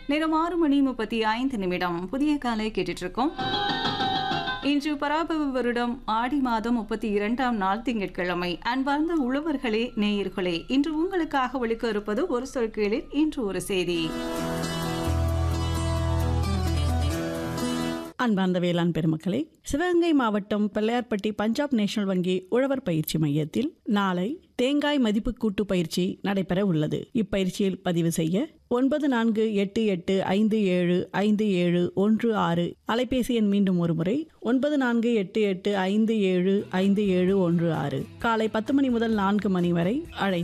நேரம் ஆறு மணி முப்பத்தி ஐந்து நிமிடம் புதிய காலை கேட்டுட்டு இருக்கோம் இன்று பராபவ வருடம் ஆடி மாதம் முப்பத்தி இரண்டாம் நாள் திங்கட்கிழமை அன்பார்ந்த உழவர்களே நேயர்களே இன்று உங்களுக்காக ஒழிக்க இருப்பது ஒரு சொற்களில் இன்று ஒரு செய்தி அன்பார்ந்த வேளாண் பெருமக்களே சிவகங்கை மாவட்டம் பிள்ளையார்பட்டி பஞ்சாப் நேஷனல் வங்கி உழவர் பயிற்சி மையத்தில் நாளை தேங்காய் மதிப்பு கூட்டு பயிற்சி நடைபெற உள்ளது இப்பயிற்சியில் பதிவு செய்ய ஒன்பது நான்கு எட்டு எட்டு ஐந்து ஏழு ஐந்து ஏழு ஒன்று ஆறு அலைபேசி எண் மீண்டும் ஒரு முறை ஒன்பது நான்கு எட்டு எட்டு ஐந்து ஏழு ஐந்து ஏழு ஒன்று ஆறு காலை பத்து மணி முதல் நான்கு மணி வரை அழை